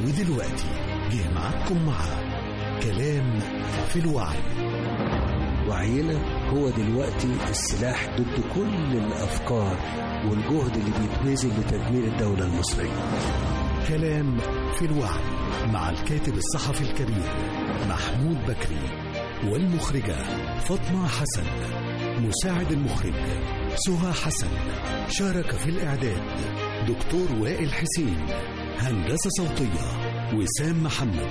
ودلوقتي جه معاكم مع كلام في الوعي وعينا هو دلوقتي السلاح ضد كل الأفكار والجهد اللي بيتبذل لتدمير الدولة المصرية كلام في الوعي مع الكاتب الصحفي الكبير محمود بكري والمخرجة فاطمة حسن مساعد المخرج سهى حسن شارك في الإعداد دكتور وائل حسين هندسة صوتية وسام محمد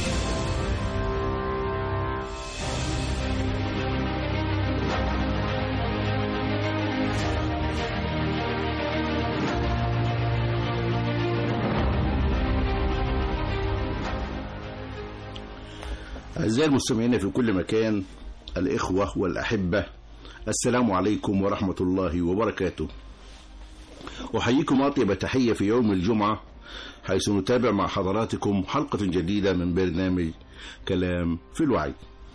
أعزائي المستمعين في كل مكان الإخوة والأحبة السلام عليكم ورحمة الله وبركاته أحييكم أطيب تحية في يوم الجمعة حيث نتابع مع حضراتكم حلقة جديدة من برنامج كلام في الوعي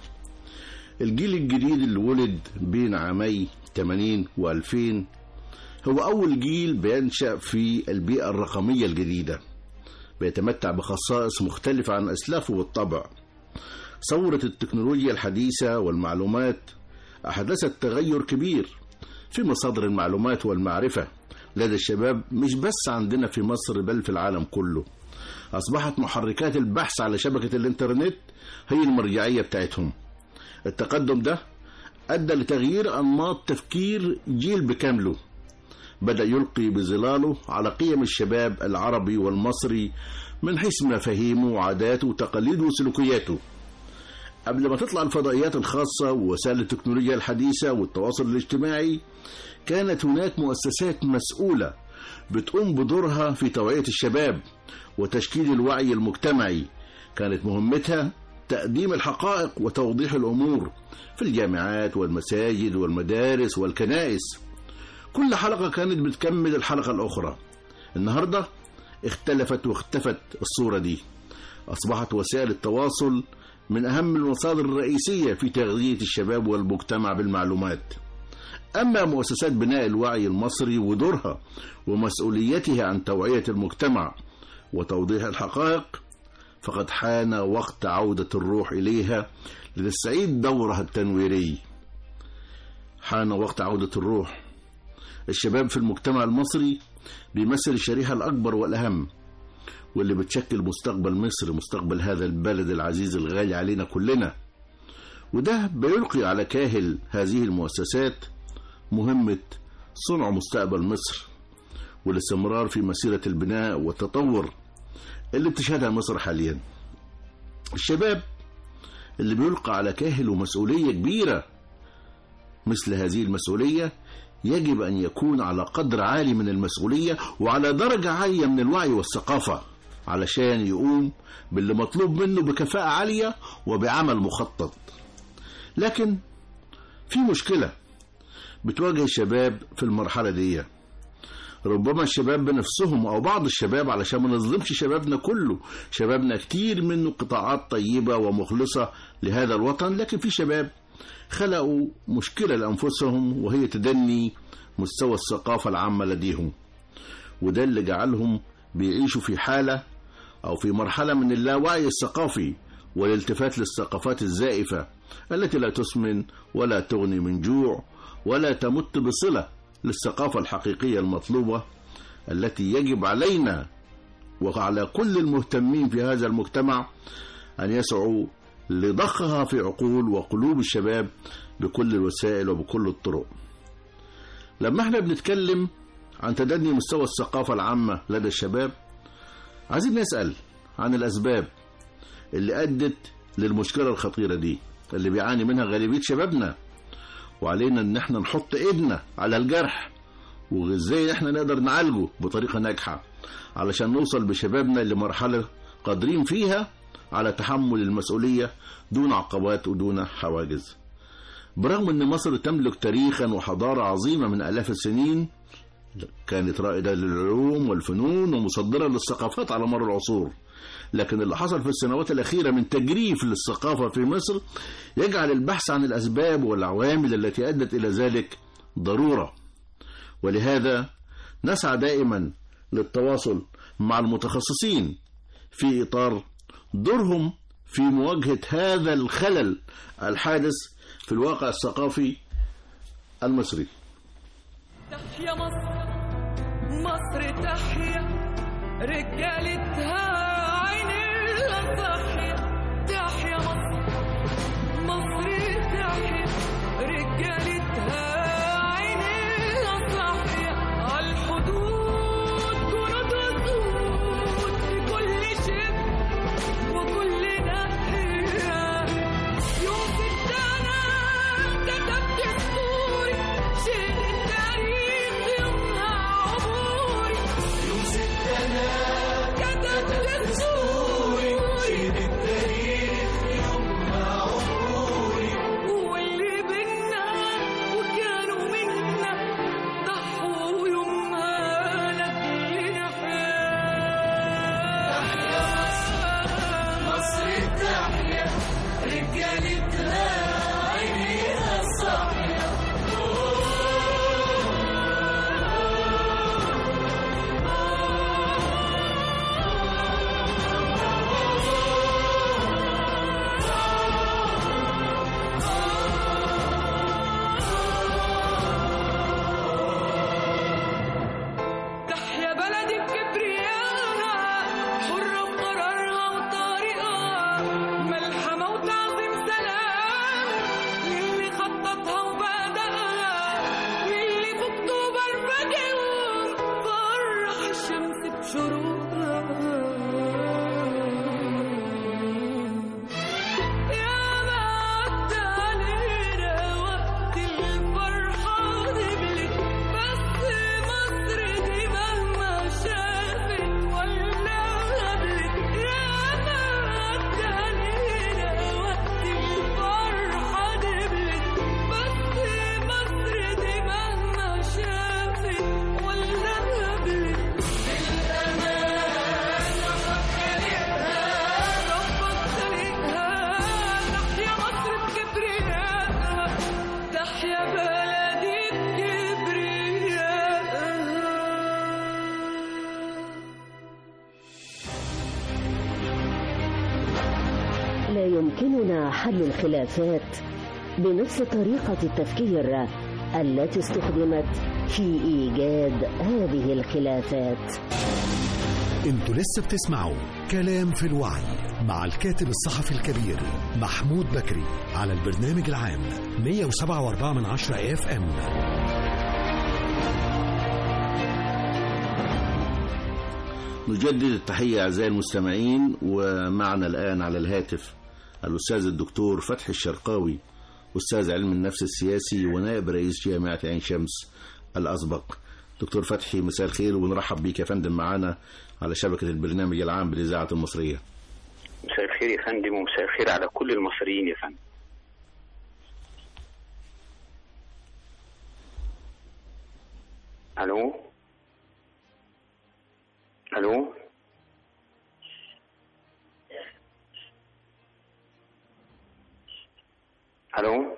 الجيل الجديد اللي ولد بين عامي 80 و2000 هو أول جيل بينشأ في البيئة الرقمية الجديدة بيتمتع بخصائص مختلفة عن أسلافه بالطبع ثورة التكنولوجيا الحديثة والمعلومات أحدثت تغير كبير في مصادر المعلومات والمعرفة لدى الشباب مش بس عندنا في مصر بل في العالم كله أصبحت محركات البحث على شبكة الإنترنت هي المرجعية بتاعتهم التقدم ده أدى لتغيير أنماط تفكير جيل بكامله بدأ يلقي بظلاله على قيم الشباب العربي والمصري من حيث مفاهيمه وعاداته وتقاليده وسلوكياته قبل ما تطلع الفضائيات الخاصة ووسائل التكنولوجيا الحديثة والتواصل الاجتماعي كانت هناك مؤسسات مسؤولة بتقوم بدورها في توعية الشباب وتشكيل الوعي المجتمعي كانت مهمتها تقديم الحقائق وتوضيح الأمور في الجامعات والمساجد والمدارس والكنائس كل حلقة كانت بتكمل الحلقة الأخرى النهاردة اختلفت واختفت الصورة دي أصبحت وسائل التواصل من أهم المصادر الرئيسية في تغذية الشباب والمجتمع بالمعلومات أما مؤسسات بناء الوعي المصري ودورها ومسؤوليتها عن توعية المجتمع وتوضيح الحقائق فقد حان وقت عودة الروح إليها لتستعيد دورها التنويري حان وقت عودة الروح الشباب في المجتمع المصري بيمثل الشريحة الأكبر والأهم واللي بتشكل مستقبل مصر مستقبل هذا البلد العزيز الغالي علينا كلنا وده بيلقي على كاهل هذه المؤسسات مهمة صنع مستقبل مصر والاستمرار في مسيرة البناء والتطور اللي بتشهدها مصر حاليا الشباب اللي بيلقى على كاهل مسؤولية كبيرة مثل هذه المسؤولية يجب أن يكون على قدر عالي من المسؤولية وعلى درجة عالية من الوعي والثقافة علشان يقوم باللي مطلوب منه بكفاءة عالية وبعمل مخطط لكن في مشكلة بتواجه الشباب في المرحلة دي ربما الشباب بنفسهم او بعض الشباب علشان ما نظلمش شبابنا كله شبابنا كتير منه قطاعات طيبة ومخلصة لهذا الوطن لكن في شباب خلقوا مشكلة لأنفسهم وهي تدني مستوى الثقافة العامة لديهم وده اللي جعلهم بيعيشوا في حالة أو في مرحلة من اللاوعي الثقافي والالتفات للثقافات الزائفة التي لا تسمن ولا تغني من جوع ولا تمت بصلة للثقافة الحقيقية المطلوبة التي يجب علينا وعلى كل المهتمين في هذا المجتمع أن يسعوا لضخها في عقول وقلوب الشباب بكل الوسائل وبكل الطرق لما احنا بنتكلم عن تدني مستوى الثقافة العامة لدى الشباب عايزين نسأل عن الأسباب اللي أدت للمشكلة الخطيرة دي اللي بيعاني منها غالبية شبابنا وعلينا ان احنا نحط ايدنا على الجرح وازاي احنا نقدر نعالجه بطريقة ناجحة علشان نوصل بشبابنا لمرحلة قادرين فيها على تحمل المسؤولية دون عقبات ودون حواجز برغم ان مصر تملك تاريخا وحضارة عظيمة من الاف السنين كانت رائدة للعلوم والفنون ومصدرة للثقافات على مر العصور لكن اللي حصل في السنوات الأخيرة من تجريف للثقافة في مصر يجعل البحث عن الأسباب والعوامل التي أدت إلى ذلك ضرورة ولهذا نسعى دائما للتواصل مع المتخصصين في إطار دورهم في مواجهة هذا الخلل الحادث في الواقع الثقافي المصري تحيا مصر مصر تحيا رجالتها عينيها صاحية تحيا مصر مصر تحيا رجالتها عينيها صاحية عالحدود جنود وسود في كل شبر وكل ناحية يوم السنة كتبت الصوري شيل التاريخ يومها عبوري يوم ستنا كتبت الصوري شيل التاريخ يومها عبوري واللي بينا وكانوا منا ضحوا يومها لأجلنا تحيا مصر تحيا رجالتها عينيها صاحية تحيا بلدي بكبريائها حرة بقرارها وطريقها ملحمة وتعظيم سلام للي خططها وبدأها للي في أكتوبر فاجئهم فرح الشمس بشروقها يا ما عدى علينا وقت الفرحة نبلت بس مصر دي مهما شافت ولا قبلت يا ما عدى علينا وقت الفرحة نبلت بس مصر دي مهما شافت ولا قبلت بالأمان ربك خلقها تحيا مصر بكبريائها تحيا بلدي بكبريائها لا يمكننا حل الخلافات بنفس طريقة التفكير التي استخدمت في إيجاد هذه الخلافات انتوا لسه بتسمعوا كلام في الوعي مع الكاتب الصحفي الكبير محمود بكري على البرنامج العام 107.4 من عشرة اف ام نجدد التحية أعزائي المستمعين ومعنا الآن على الهاتف الأستاذ الدكتور فتحي الشرقاوي أستاذ علم النفس السياسي ونائب رئيس جامعة عين شمس الأسبق دكتور فتحي مساء الخير ونرحب بيك يا فندم معانا على شبكة البرنامج العام بالإذاعة المصرية مساء الخير يا فندم ومساء الخير على كل المصريين يا فندم الو الو الو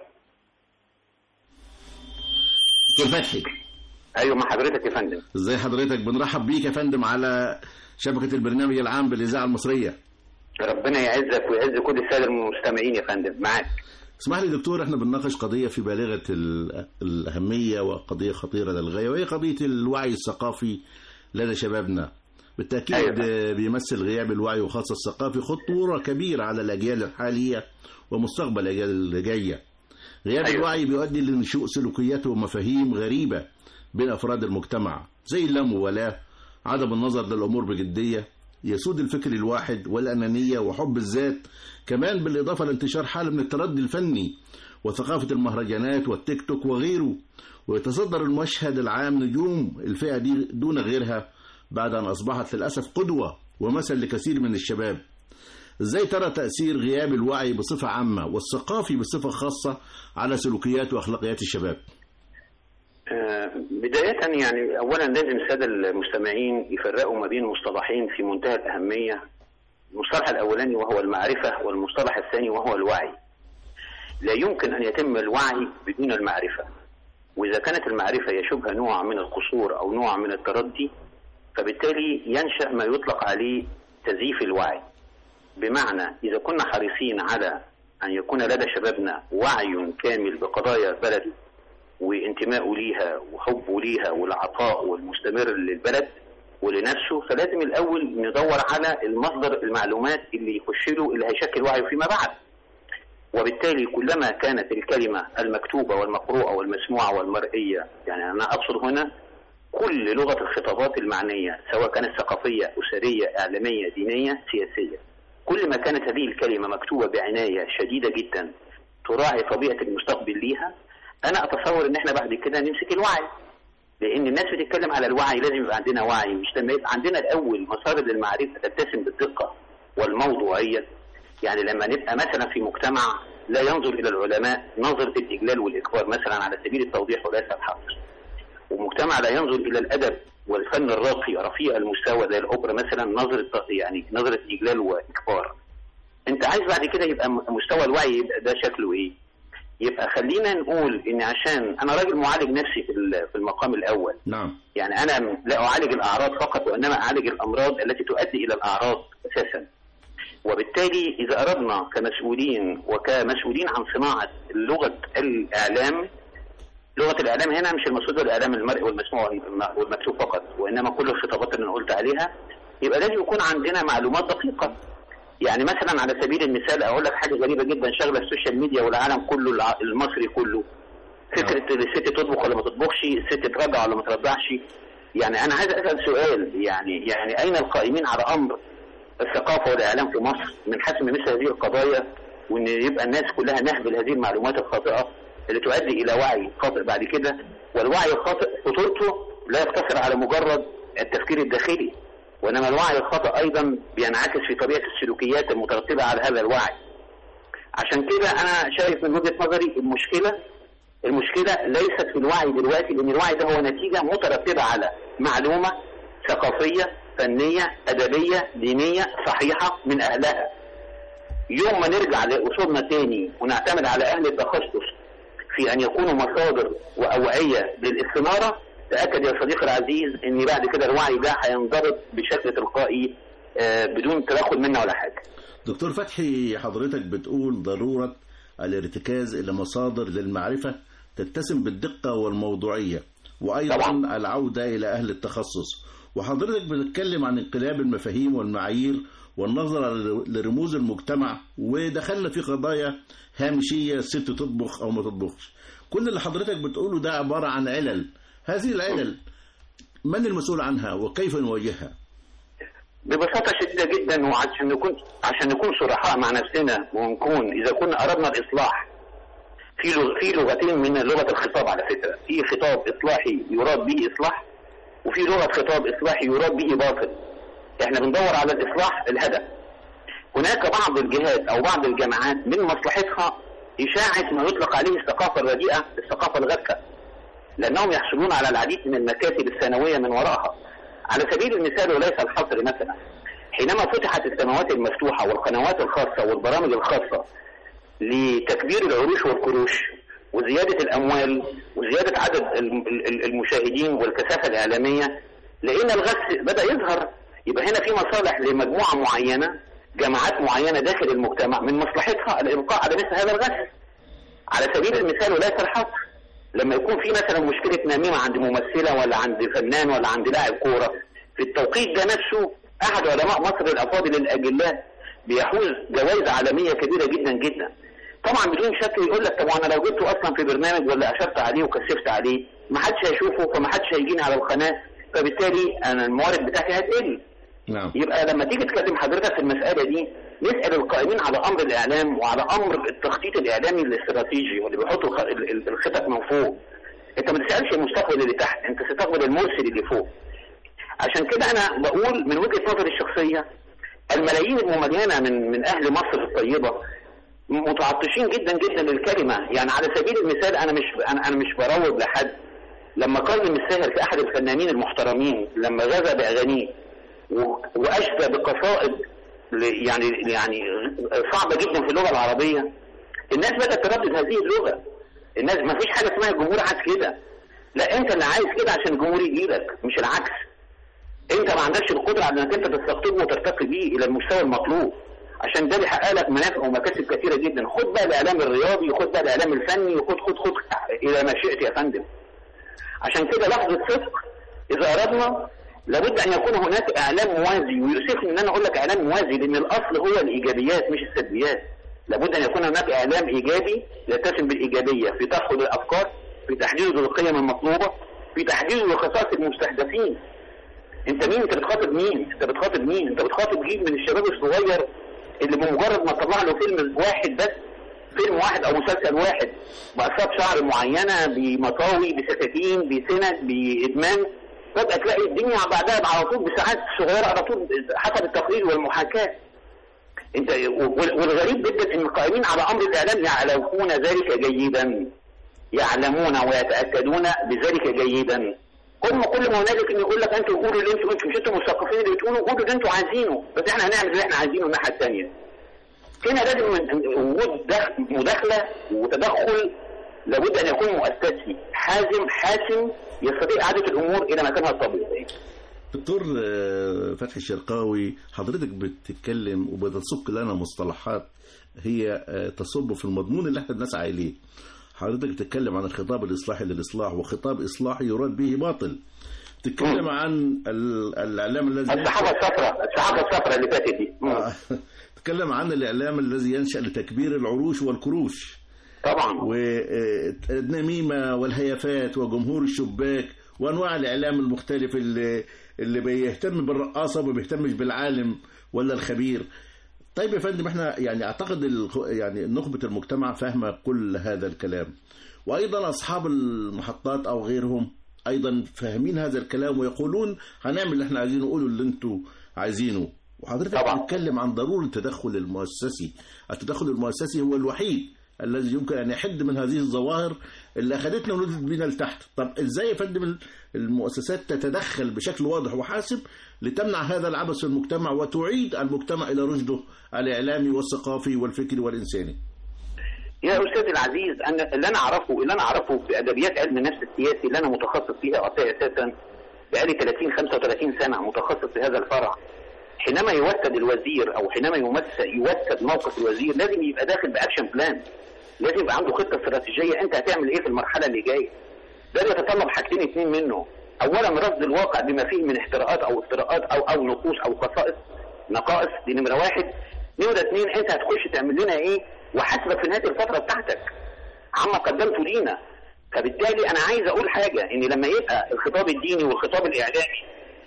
دكتور فتحي ايوه مع حضرتك يا فندم ازاي حضرتك بنرحب بيك يا فندم على شبكة البرنامج العام بالإذاعة المصرية ربنا يعزك ويعز كل الساده المستمعين يا فندم معاك اسمح لي دكتور احنا بنناقش قضية في بالغة ال- الأهمية وقضية خطيرة للغاية وهي قضية الوعي الثقافي لدى شبابنا بالتأكيد أيوة. آه، بيمثل غياب الوعي وخاصة الثقافي خطورة كبيرة على الأجيال الحالية ومستقبل الأجيال اللي جاية غياب أيوة. الوعي بيؤدي لنشوء سلوكيات ومفاهيم غريبة بين أفراد المجتمع زي اللامبالاة عدم النظر للأمور بجدية يسود الفكر الواحد والأنانية وحب الذات كمان بالإضافة لانتشار حالة من التردي الفني وثقافة المهرجانات والتيك توك وغيره ويتصدر المشهد العام نجوم الفئة دي دون غيرها بعد أن أصبحت للأسف قدوة ومثل لكثير من الشباب ازاي ترى تأثير غياب الوعي بصفة عامة والثقافي بصفة خاصة على سلوكيات وأخلاقيات الشباب آه، بداية يعني أولا لازم السادة المستمعين يفرقوا ما بين مصطلحين في منتهى الأهمية المصطلح الأولاني وهو المعرفة والمصطلح الثاني وهو الوعي لا يمكن أن يتم الوعي بدون المعرفة وإذا كانت المعرفة يشبه نوع من القصور أو نوع من التردي فبالتالي ينشأ ما يطلق عليه تزييف الوعي بمعنى إذا كنا حريصين على أن يكون لدى شبابنا وعي كامل بقضايا بلده وانتمائه ليها وحبه ليها والعطاء والمستمر للبلد ولنفسه فلازم الأول ندور على المصدر المعلومات اللي يخش له اللي هيشكل وعيه فيما بعد وبالتالي كلما كانت الكلمة المكتوبة والمقروءة والمسموعة والمرئية يعني أنا أقصد هنا كل لغة الخطابات المعنية سواء كانت ثقافية أسرية إعلامية دينية سياسية كل ما كانت هذه الكلمة مكتوبة بعناية شديدة جدا تراعي طبيعة المستقبل ليها أنا أتصور إن إحنا بعد كده نمسك الوعي لأن الناس بتتكلم على الوعي لازم يبقى عندنا وعي مش لما يبقى عندنا الأول مصادر للمعرفة تتسم بالدقة والموضوعية يعني لما نبقى مثلا في مجتمع لا ينظر إلى العلماء نظرة الإجلال والإكبار مثلا على سبيل التوضيح وليس الحصر ومجتمع لا ينظر الى الادب والفن الراقي رفيع المستوى زي الاوبرا مثلا نظره يعني نظره اجلال واكبار انت عايز بعد كده يبقى م- مستوى الوعي يبقى ده شكله ايه يبقى خلينا نقول ان عشان انا راجل معالج نفسي في ال- في المقام الاول نعم يعني انا لا اعالج الاعراض فقط وانما اعالج الامراض التي تؤدي الى الاعراض اساسا وبالتالي اذا اردنا كمسؤولين وكمسؤولين عن صناعه لغه الاعلام لغه الاعلام هنا مش المقصود الاعلام المرئي والمسموع والم- والمكتوب فقط وانما كل الخطابات اللي انا قلت عليها يبقى لازم يكون عندنا معلومات دقيقه يعني مثلا على سبيل المثال اقول لك حاجه غريبه جدا شغله السوشيال ميديا والعالم كله الع- المصري كله فكره الست تطبخ ولا ما تطبخش الست ترجع ولا ما ترجعش يعني انا عايز اسال سؤال يعني يعني اين القائمين على امر الثقافه والاعلام في مصر من حسم مثل هذه القضايا وان يبقى الناس كلها نهبل هذه المعلومات الخاطئه اللي تؤدي الى وعي خاطئ بعد كده والوعي الخاطئ خطورته لا يقتصر على مجرد التفكير الداخلي وانما الوعي الخاطئ ايضا بينعكس في طبيعه السلوكيات المترتبه على هذا الوعي عشان كده انا شايف من وجهه نظري المشكله المشكله ليست في الوعي دلوقتي لان الوعي ده هو نتيجه مترتبه على معلومه ثقافيه فنيه ادبيه دينيه صحيحه من اهلها يوم ما نرجع لاصولنا تاني ونعتمد على اهل التخصص في ان يكونوا مصادر واوعيه للاستناره تاكد يا صديقي العزيز ان بعد كده الوعي ده هينضبط بشكل تلقائي آه، بدون تدخل منا ولا حاجه دكتور فتحي حضرتك بتقول ضرورة الارتكاز إلى مصادر للمعرفة تتسم بالدقة والموضوعية وأيضا طبعا. العودة إلى أهل التخصص وحضرتك بتتكلم عن انقلاب المفاهيم والمعايير والنظرة لرموز المجتمع ودخلنا في قضايا هامشية الست تطبخ أو ما تطبخش كل اللي حضرتك بتقوله ده عبارة عن علل هذه العلل من المسؤول عنها وكيف نواجهها ببساطة شديدة جدا وعشان نكون عشان نكون صرحاء مع نفسنا ونكون إذا كنا أردنا الإصلاح في لغ... في لغتين من لغة الخطاب على فكرة في خطاب إصلاحي يراد به إصلاح وفي لغة خطاب إصلاحي يراد به باطل إحنا بندور على الإصلاح الهدف هناك بعض الجهات أو بعض الجماعات من مصلحتها إشاعة ما يطلق عليه الثقافة الرديئة الثقافة الغثة لأنهم يحصلون على العديد من المكاسب الثانوية من وراءها على سبيل المثال وليس الحصر مثلا حينما فتحت السماوات المفتوحة والقنوات الخاصة والبرامج الخاصة لتكبير العروش والقروش وزيادة الأموال وزيادة عدد الم- ال- المشاهدين والكثافة الإعلامية لقينا الغث بدأ يظهر يبقى هنا في مصالح لمجموعة معينة جماعات معينة داخل المجتمع من مصلحتها الإبقاء على مثل هذا الغث على سبيل المثال وليس الحصر لما يكون في مثلا مشكلة نميمة عند ممثلة ولا عند فنان ولا عند لاعب كورة في التوقيت ده نفسه أحد علماء مصر الأفاضل الأجلاء بيحوز جوائز عالمية كبيرة جدا جدا طبعا بدون شك يقول لك طب وانا لو جبته اصلا في برنامج ولا اشرت عليه وكثفت عليه ما حدش هيشوفه فما حدش هيجيني على القناه فبالتالي انا الموارد بتاعتي هتقل نعم يبقى لما تيجي تكلم حضرتك في المسألة دي نسأل القائمين على أمر الإعلام وعلى أمر التخطيط الإعلامي الاستراتيجي واللي بيحطوا الخ- ال- ال- الخطط من فوق أنت ما تسألش المستقبل اللي تحت أنت ستقبل المرسل اللي فوق عشان كده أنا بقول من وجهة نظري الشخصية الملايين المملينة من من أهل مصر الطيبة متعطشين جدا جدا للكلمة يعني على سبيل المثال أنا مش أنا أنا مش بروج لحد لما كاظم الساهر في أحد الفنانين المحترمين لما غزا بأغانيه و- واشبه بقصائد ل- يعني يعني صعبه جدا في اللغه العربيه الناس بدات تردد هذه اللغه الناس ما فيش حاجه اسمها الجمهور عايز كده لا انت اللي عايز كده عشان الجمهور يجي لك مش العكس انت ما عندكش القدره على انك انت تستقطبه وترتقي بيه الى المستوى المطلوب عشان ده بيحقق لك منافع ومكاسب كثيره جدا خد بقى الاعلام الرياضي خد بقى الاعلام الفني خد خد خد الى ما شئت يا فندم عشان كده لحظه صدق اذا اردنا لابد ان يكون هناك اعلام موازي ويؤسفني ان انا اقول لك اعلام موازي لان الاصل هو الايجابيات مش السلبيات لابد ان يكون هناك اعلام ايجابي يتسم بالايجابيه في ترحل الافكار في تحديد القيم المطلوبه في تحديد الخصائص المستهدفين انت مين انت بتخاطب مين انت بتخاطب مين انت بتخاطب جيل من الشباب الصغير اللي بمجرد ما تطلع له فيلم واحد بس فيلم واحد او مسلسل واحد بقصات شعر معينه بمطاوي بسكاكين بسند بادمان فجاه تلاقي الدنيا بعدها على طول بساعات صغيره على طول حسب التقرير والمحاكاه انت وال- والغريب جدا ان القائمين على امر الاعلام يعلمون ذلك جيدا يعلمون ويتاكدون بذلك جيدا هم كل ما هنالك ان يقول لك انتوا قولوا اللي انتوا انتوا مش انتوا مثقفين اللي بتقولوا قولوا اللي انتوا عايزينه بس احنا هنعمل اللي احنا عايزينه الناحيه الثانيه هنا لازم من- وجود دخ- مداخله وتدخل لابد ان يكون مؤسسي حازم حاسم يستطيع اعاده الامور الى مكانها الطبيعي دكتور آه، فتحي الشرقاوي حضرتك بتتكلم وبتسوق لنا مصطلحات هي آه، تصب في المضمون اللي احنا بنسعى اليه حضرتك بتتكلم عن الخطاب الاصلاحي للاصلاح وخطاب اصلاحي يراد به باطل تتكلم عن ال- الاعلام الذي السحابه الصفراء السحابه الصفراء اللي فاتت دي مم. آه، تتكلم عن الاعلام الذي ينشا لتكبير العروش والكروش طبعا والنميمة والهيافات وجمهور الشباك وأنواع الإعلام المختلف اللي, اللي بيهتم بالرقاصة وما بيهتمش بالعالم ولا الخبير طيب يا فندم احنا يعني اعتقد الخ- يعني نخبة المجتمع فاهمة كل هذا الكلام وايضا اصحاب المحطات او غيرهم ايضا فاهمين هذا الكلام ويقولون هنعمل اللي احنا عايزينه قولوا اللي انتوا عايزينه وحضرتك طبعا. بتتكلم عن ضرورة التدخل المؤسسي التدخل المؤسسي هو الوحيد الذي يمكن ان يحد من هذه الظواهر اللي اخذتنا ونزلت بينا لتحت طب ازاي يا فندم المؤسسات تتدخل بشكل واضح وحاسم لتمنع هذا العبث في المجتمع وتعيد المجتمع الى رشده الاعلامي والثقافي والفكري والانساني يا استاذ العزيز انا اللي انا اعرفه اللي انا اعرفه في ادبيات علم النفس السياسي اللي انا متخصص فيها اساسا بقالي 30 35 سنه متخصص في هذا الفرع حينما يوسد الوزير او حينما يمثل يوسد موقف الوزير لازم يبقى داخل باكشن بلان لازم يبقى عنده خطه استراتيجيه انت هتعمل ايه في المرحله اللي جايه ده بيتطلب حاجتين اتنين منه اولا رصد الواقع بما فيه من احتراءات او افتراءات او او نقوص او خصائص نقائص دي نمره واحد نمره اتنين انت هتخش تعمل لنا ايه وحاسبك في نهايه الفتره بتاعتك عما قدمته لينا فبالتالي انا عايز اقول حاجه ان لما يبقى الخطاب الديني والخطاب الاعلامي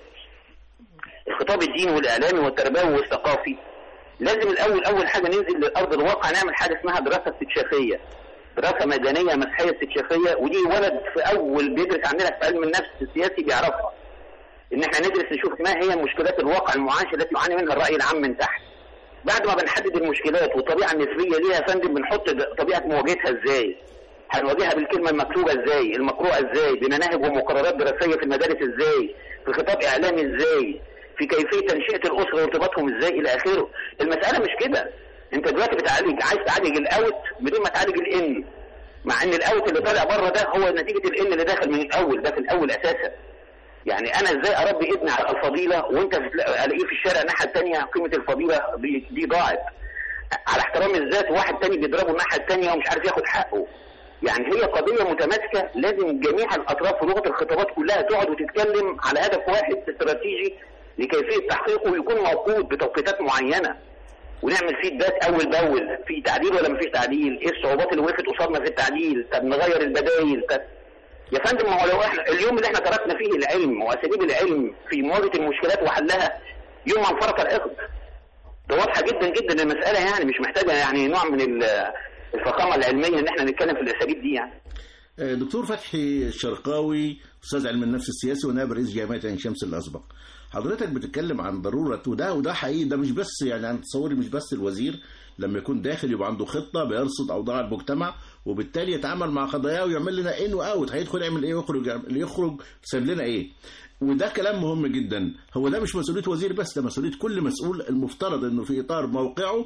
الخطاب الديني والاعلامي والتربوي والثقافي لازم الاول اول حاجه ننزل لارض الواقع نعمل حاجه اسمها دراسه استكشافيه دراسه ميدانيه مسيحيه استكشافيه ودي ولد في اول بيدرس عندنا في علم النفس السياسي بيعرفها ان احنا ندرس نشوف ما هي مشكلات الواقع المعاش التي يعاني منها الراي العام من تحت بعد ما بنحدد المشكلات والطبيعه النسبيه ليها يا فندم بنحط طبيعه مواجهتها ازاي هنواجهها بالكلمه المكتوبه ازاي المقروءه ازاي بمناهج ومقررات دراسيه في المدارس ازاي في خطاب اعلامي ازاي في كيفيه تنشئه الاسره وارتباطهم ازاي الى اخره المساله مش كده انت دلوقتي بتعالج عايز تعالج الاوت بدون ما تعالج الان مع ان الاوت اللي طالع بره ده هو نتيجه الان اللي داخل من الاول ده في الاول اساسا يعني انا ازاي اربي ابني على الفضيله وانت الاقيه في الشارع الناحيه الثانيه قيمه الفضيله دي, دي ضاعت على احترام الذات واحد تاني بيضربه الناحيه الثانيه ومش عارف ياخد حقه يعني هي قضيه متماسكه لازم جميع الاطراف ولغه الخطابات كلها تقعد وتتكلم على هدف واحد استراتيجي لكيفيه تحقيقه ويكون موقوت بتوقيتات معينه ونعمل فيدباك اول باول في تعديل ولا مفيش تعديل ايه الصعوبات اللي وقفت قصادنا في التعديل طب نغير البدايل طب يا فندم ما هو لو احنا اليوم اللي احنا تركنا فيه العلم واساليب العلم في مواجهه المشكلات وحلها يوم ما انفرط العقد ده واضحه جدا جدا المساله يعني مش محتاجه يعني نوع من ال- الفخامه العلميه ان احنا نتكلم في الاساليب دي يعني دكتور فتحي الشرقاوي استاذ علم النفس السياسي ونائب رئيس جامعه عين شمس الاسبق حضرتك بتتكلم عن ضروره وده وده حقيقي ده مش بس يعني عن تصوري مش بس الوزير لما يكون داخل يبقى عنده خطه بيرصد اوضاع المجتمع وبالتالي يتعامل مع قضاياه ويعمل لنا ان واوت هيدخل يعمل ايه ويخرج يعمل- يخرج ساب لنا ايه وده كلام مهم جدا هو ده مش مسؤوليه وزير بس ده مسؤوليه كل مسؤول المفترض انه في اطار موقعه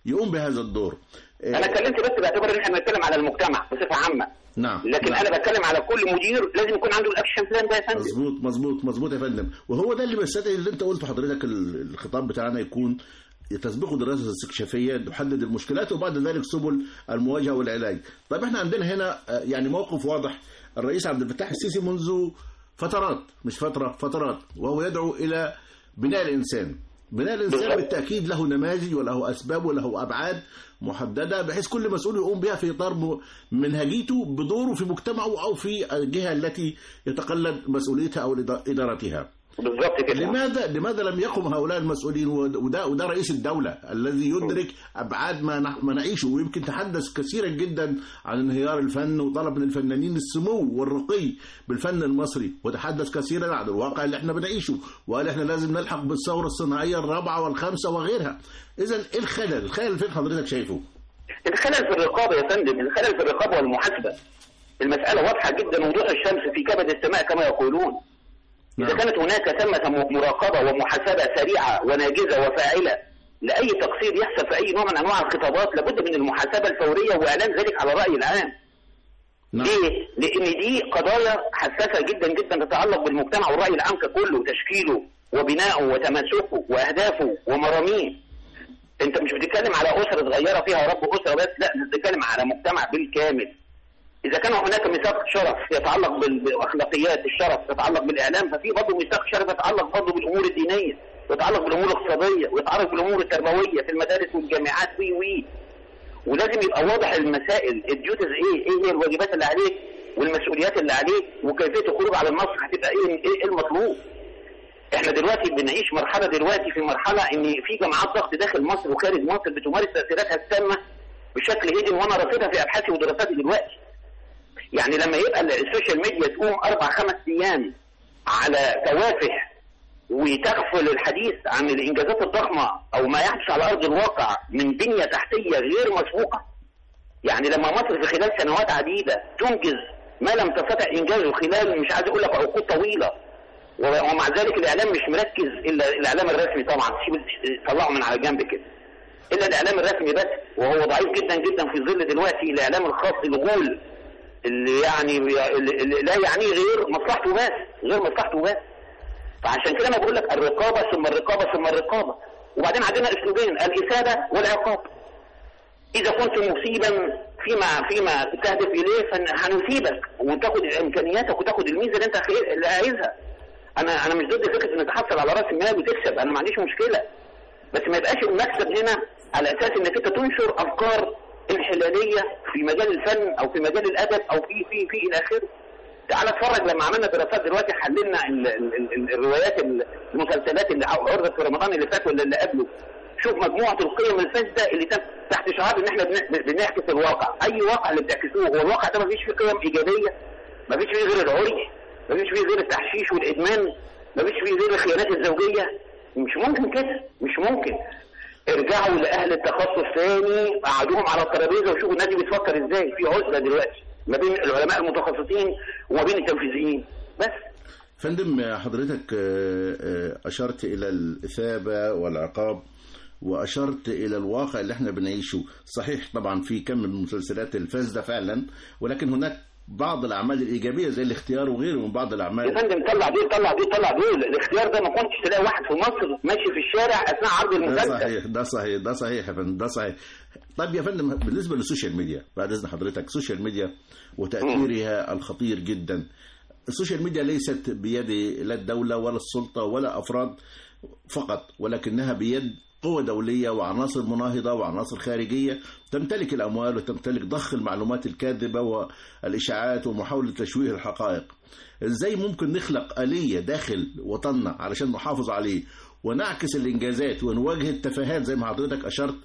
يقوم بهذا الدور آه، انا اتكلمت بس باعتبار ان احنا بنتكلم على المجتمع بصفه عامه نعم لكن نعم. انا بتكلم على كل مدير لازم يكون عنده الاكشن بلان ده يا فندم مظبوط مظبوط مظبوط يا فندم وهو ده اللي بيستدعي اللي انت قلته حضرتك ال- الخطاب بتاعنا يكون تسبقه دراسه استكشافيه تحدد المشكلات وبعد ذلك سبل المواجهه والعلاج. طيب احنا عندنا هنا آه، يعني موقف واضح الرئيس عبد الفتاح السيسي منذ فترات مش فتره فترات وهو يدعو الى بناء الانسان. بناء الانسان بالضبط. بالتاكيد له نماذج وله اسباب وله ابعاد محدده بحيث كل مسؤول يقوم بها في اطار م- منهجيته بدوره في مجتمعه او في الجهه التي يتقلد مسؤوليتها او إدا- ادارتها. بالظبط كده لماذا لماذا لم يقم هؤلاء المسؤولين وده وده رئيس الدوله الذي يدرك ابعاد ما نح- ما نعيشه ويمكن تحدث كثيرا جدا عن انهيار الفن وطلب من الفنانين السمو والرقي بالفن المصري وتحدث كثيرا عن الواقع اللي احنا بنعيشه وقال احنا لازم نلحق بالثوره الصناعيه الرابعه والخامسه وغيرها اذا ايه الخلل الخلل فين حضرتك شايفه الخلل في الرقابه يا فندم الخلل في الرقابه والمحاسبه المساله واضحه جدا وضوح الشمس في كبد السماء كما يقولون إذا نعم. كانت هناك ثمة مراقبة ومحاسبة سريعة وناجزة وفاعلة لأي تقصير يحصل في أي نوع من أنواع الخطابات لابد من المحاسبة الفورية وإعلان ذلك على الرأي العام. نعم ليه؟ لأن دي قضايا حساسة جدا جدا تتعلق بالمجتمع والرأي العام ككله تشكيله وبنائه وتماسكه وأهدافه ومراميه. أنت مش بتتكلم على أسرة صغيرة فيها رب أسرة بس، لا أنت بتتكلم على مجتمع بالكامل. إذا كان هناك ميثاق شرف يتعلق بال- بأخلاقيات الشرف يتعلق بالإعلام ففي برضه ميثاق شرف يتعلق برضه بالأمور الدينية ويتعلق بالأمور الاقتصادية ويتعلق بالأمور التربوية في المدارس والجامعات وي وي ولازم يبقى واضح المسائل الديوتيز ايه ايه هي الواجبات اللي عليك والمسؤوليات اللي عليك وكيفيه الخروج على النص هتبقى ايه ايه إيه المطلوب احنا دلوقتي بنعيش مرحله دلوقتي في مرحله ان في جماعات ضغط داخل مصر وخارج مصر بتمارس تاثيراتها السامه بشكل هيدن وانا راصدها في ابحاثي ودراساتي دلوقتي يعني لما يبقى السوشيال ميديا تقوم اربع خمس ايام على توافح وتغفل الحديث عن الانجازات الضخمه او ما يحدث على ارض الواقع من بنيه تحتيه غير مسبوقه يعني لما مصر في خلال سنوات عديده تنجز ما لم تستطع انجازه خلال مش عايز اقول لك عقود طويله و- ومع ذلك الاعلام مش مركز الا الاعلام الرسمي طبعا سيب طلعه من على جنب كده الا الاعلام الرسمي بس وهو ضعيف جدا جدا في ظل دلوقتي الاعلام الخاص الغول اللي يعني اللي اللي لا يعنيه غير مصلحته بس غير مصلحته بس فعشان كده انا بقول لك الرقابه ثم الرقابه ثم الرقابه وبعدين عندنا اسلوبين الاثابه والعقاب اذا كنت مصيبا فيما فيما تهدف اليه فهنثيبك وتاخد امكانياتك وتاخد الميزه اللي انت خي- اللي عايزها انا انا مش ضد فكره ان تحصل على راس المال وتكسب انا ما عنديش مشكله بس ما يبقاش المكسب هنا على اساس انك انت تنشر افكار انحلاليه في مجال الفن او في مجال الادب او في في في الى اخره تعال اتفرج لما عملنا دراسات دلوقتي حللنا ال ال ال ال الروايات المسلسلات اللي عرضت في رمضان اللي فات ولا اللي قبله شوف مجموعه القيم الفاسده اللي تم تحت شعار ان احنا بن- بنعكس الواقع اي واقع اللي بتعكسوه هو الواقع ده ما فيش فيه قيم ايجابيه ما فيش فيه غير العري ما فيش فيه غير التحشيش والادمان ما فيش فيه غير الخيانات الزوجيه مش ممكن كده مش ممكن ارجعوا لاهل التخصص تاني قعدوهم على الترابيزه وشوفوا الناس دي بتفكر ازاي في عزله دلوقتي ما بين العلماء المتخصصين وما بين التنفيذيين بس فندم حضرتك آه، آه، أشرت إلى الإثابة والعقاب وأشرت إلى الواقع اللي احنا بنعيشه صحيح طبعا في كم من المسلسلات الفاسدة فعلا ولكن هناك بعض الأعمال الإيجابية زي الاختيار وغيره من بعض يا الأعمال فندم طلع دول طلع دول طلع دول الاختيار ده ما كنتش تلاقي واحد في مصر ماشي في الشارع اثناء عرض ده المسلسل صحيح ده صحيح ده صحيح يا فندم ده صحيح طيب يا فندم بالنسبة للسوشيال ميديا بعد إذن حضرتك السوشيال ميديا وتأثيرها الخطير جدا السوشيال ميديا ليست بيد لا الدولة ولا السلطة ولا أفراد فقط ولكنها بيد قوة دولية وعناصر مناهضة وعناصر خارجية تمتلك الأموال وتمتلك ضخ المعلومات الكاذبة والإشاعات ومحاولة تشويه الحقائق إزاي ممكن نخلق آلية داخل وطننا علشان نحافظ عليه ونعكس الإنجازات ونواجه التفاهات زي ما حضرتك أشرت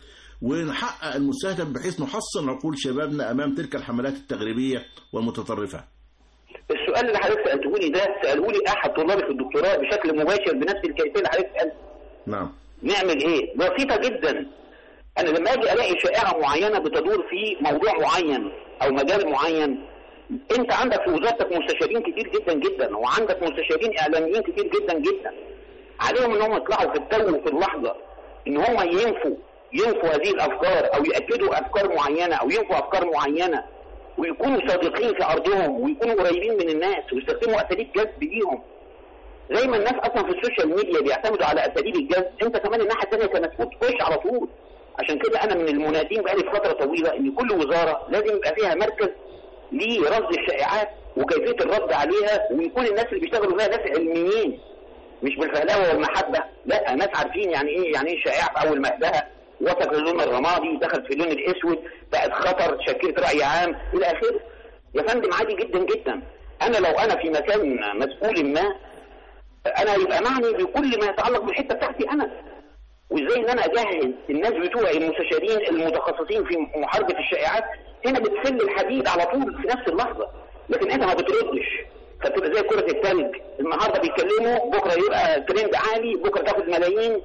ونحقق المستهدف بحيث نحصن عقول شبابنا أمام تلك الحملات التغريبية والمتطرفة السؤال اللي حضرتك سالته لي ده ساله لي احد طلابي في الدكتوراه بشكل مباشر بنفس الكيفيه اللي حضرتك سالت نعم نعمل ايه؟ بسيطه جدا انا لما اجي الاقي شائعه معينه بتدور في موضوع معين او مجال معين انت عندك في وزارتك مستشارين كتير جدا جدا وعندك مستشارين اعلاميين كتير جدا جدا عليهم ان هم يطلعوا في التو وفي اللحظه ان هم ينفوا ينفوا هذه الافكار او ياكدوا افكار معينه او ينفوا افكار معينه ويكونوا صادقين في ارضهم ويكونوا قريبين من الناس ويستخدموا اساليب جذب ليهم زي ما الناس اصلا في السوشيال ميديا بيعتمدوا على اساليب الجذب انت كمان الناحيه الثانيه كمسؤول تخش على طول عشان كده انا من المنادين بقالي فتره طويله ان كل وزاره لازم يبقى فيها مركز لرصد الشائعات وكيفيه الرد عليها ويكون الناس اللي بيشتغلوا فيها ناس علميين مش بالفهلاوه والمحبه لا ناس عارفين يعني ايه يعني ايه شائعه في اول مهدها وصلت للون الرمادي دخلت في اللون الاسود بقت خطر شكلت راي عام الى اخره يا فندم عادي جدا جدا انا لو انا في مكان مسؤول ما انا يبقى معني بكل ما يتعلق بالحته بتاعتي انا وازاي ان انا اجهز الناس بتوعي المستشارين المتخصصين في محاربه الشائعات هنا بتسل الحديد على طول في نفس اللحظه لكن انت ما بتردش فتبقى زي كره التلج النهارده بيتكلموا بكره يبقى ترند عالي بكره تاخد ملايين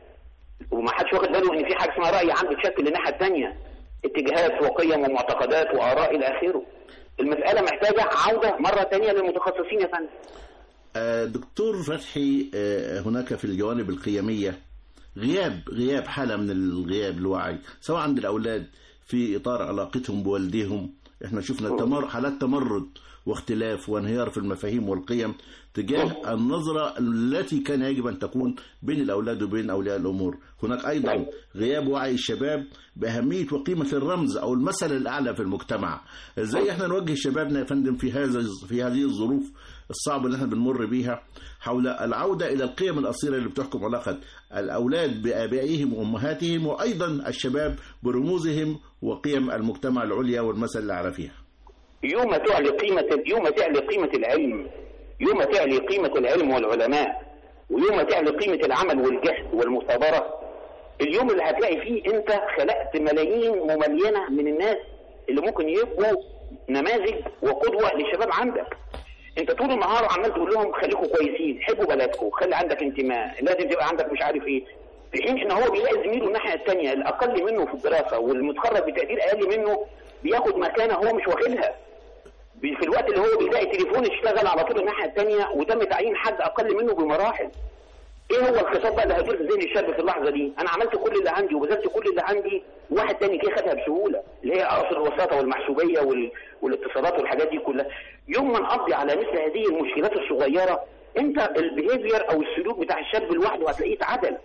وما حدش واخد باله ان في حاجه اسمها راي عام بتشكل الناحيه الثانيه اتجاهات وقيم ومعتقدات واراء الى اخره المساله محتاجه عوده مره ثانيه للمتخصصين يا فندم آه، دكتور فتحي آه، هناك في الجوانب القيمية غياب غياب حالة من الغياب الوعي سواء عند الأولاد في إطار علاقتهم بوالديهم احنا شفنا تمر حالات تمرد واختلاف وانهيار في المفاهيم والقيم تجاه النظرة التي كان يجب أن تكون بين الأولاد وبين أولياء الأمور هناك أيضا غياب وعي الشباب بأهمية وقيمة الرمز أو المثل الأعلى في المجتمع ازاي احنا نوجه شبابنا يا فندم في هذا في هذه الظروف الصعبة اللي احنا بنمر بيها حول العودة إلى القيم الأصيلة اللي بتحكم علاقة الأولاد بآبائهم وأمهاتهم وأيضا الشباب برموزهم وقيم المجتمع العليا والمثل الأعلى فيها يوم تعلي قيمة يوم تعلي قيمة العلم يوم تعلي قيمة العلم والعلماء ويوم تعلي قيمة العمل والجهد والمثابرة اليوم اللي هتلاقي فيه انت خلقت ملايين مملينة من الناس اللي ممكن يبقوا نماذج وقدوة للشباب عندك انت طول النهار عمال تقول لهم خليكم كويسين حبوا بلدكم خلي عندك انتماء لازم تبقى عندك مش عارف ايه في حين ان هو بيلاقي زميله الناحيه الثانيه الاقل منه في الدراسه والمتخرج بتقدير اقل منه بياخد مكانه هو مش واخدها بي- في الوقت اللي هو بيلاقي تليفون اشتغل على طول الناحيه الثانيه وتم تعيين حد اقل منه بمراحل ايه هو الخطاب بقى اللي هيدور في ذهن الشاب في اللحظه دي انا عملت كل اللي عندي وبذلت كل اللي عندي واحد تاني جه خدها بسهوله اللي هي اقصد الوساطه والمحسوبيه وال... والاتصالات والحاجات دي كلها يوم ما نقضي على مثل هذه المشكلات الصغيره انت البيهيفير او السلوك بتاع الشاب لوحده هتلاقيه اتعدل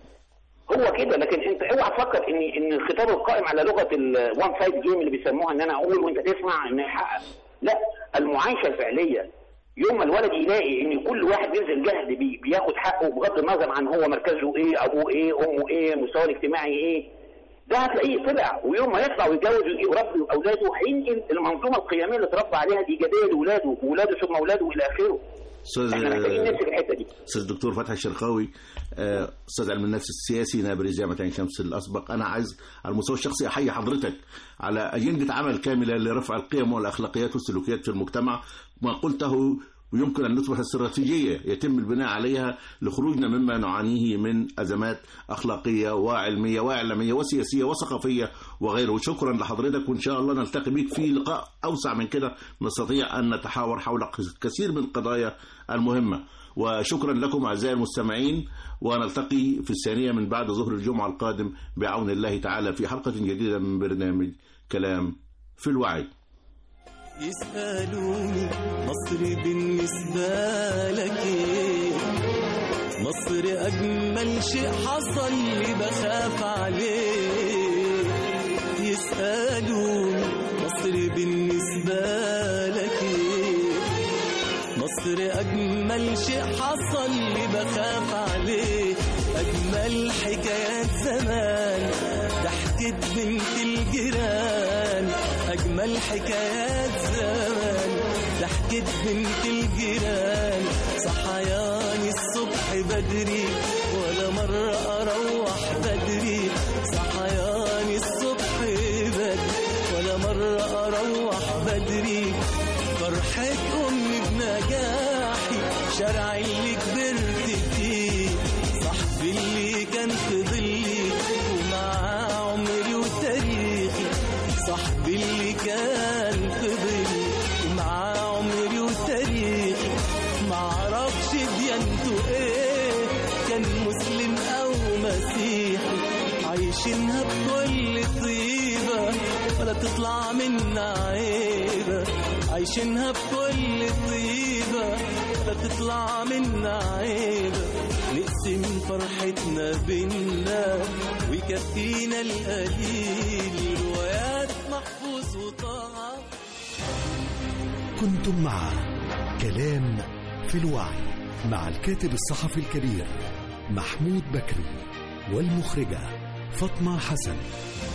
هو كده لكن انت اوعى تفكر ان ان الخطاب القائم على لغه الوان سايد جيم اللي بيسموها ان انا اقول وانت تسمع ان يحقق لا المعايشه الفعليه يوم ما الولد يلاقي ان كل واحد بينزل جهد بي بياخد حقه بغض النظر عن هو مركزه ايه ابوه ايه امه ايه مستواه الاجتماعي ايه ده هتلاقيه طلع ويوم ما يطلع ويتجوز ويجيب يربي اولاده هينقل المنظومه القيميه اللي اتربى عليها الايجابيه لاولاده واولاده ثم اولاده الى اخره احنا محتاجين استاذ نمسك الحته دي استاذ دكتور فتحي الشرقاوي آه، استاذ علم النفس السياسي نائب رئيس جامعه عين شمس الاسبق انا عايز على المستوى الشخصي احيي حضرتك على اجنده عمل كامله لرفع القيم والاخلاقيات والسلوكيات في المجتمع ما قلته ويمكن ان تصبح استراتيجيه يتم البناء عليها لخروجنا مما نعانيه من ازمات اخلاقيه وعلميه واعلاميه وسياسيه وثقافيه وغيره شكرا لحضرتك وان شاء الله نلتقي بك في لقاء اوسع من كده نستطيع ان نتحاور حول كثير من القضايا المهمه وشكرا لكم اعزائي المستمعين ونلتقي في الثانيه من بعد ظهر الجمعه القادم بعون الله تعالى في حلقه جديده من برنامج كلام في الوعي يسألوني مصر بالنسبة لك ايه مصر أجمل شيء حصل لي بخاف عليه يسألوني مصر بالنسبة لك ايه مصر أجمل شيء حصل لي بخاف عليه أجمل حكايات زمان ضحكت بنت الجيران أجمل حكايات زمان ضحكت بنت الجيران صحياني الصبح بدري ولا مرة أروح بدري صحياني الصبح بدري ولا مرة أروح بدري فرحة أمي بنجاحي شارع اللي كبرت فيه صاحبي اللي كان في ظلي ومعاه عمري وتاريخي صاحبي اللي كان في ظلي ومعاه عمري وتاريخي معرفش ديانته ايه كان عايشينها بكل طيبة ولا تطلع منا عيبة عايشينها بكل طيبة ولا تطلع منا عيبة نقسم فرحتنا بينا ويكفينا القليل روايات محفوظ وطاعة كنتم مع كلام في الوعي مع الكاتب الصحفي الكبير محمود بكري والمخرجة فاطمة حسن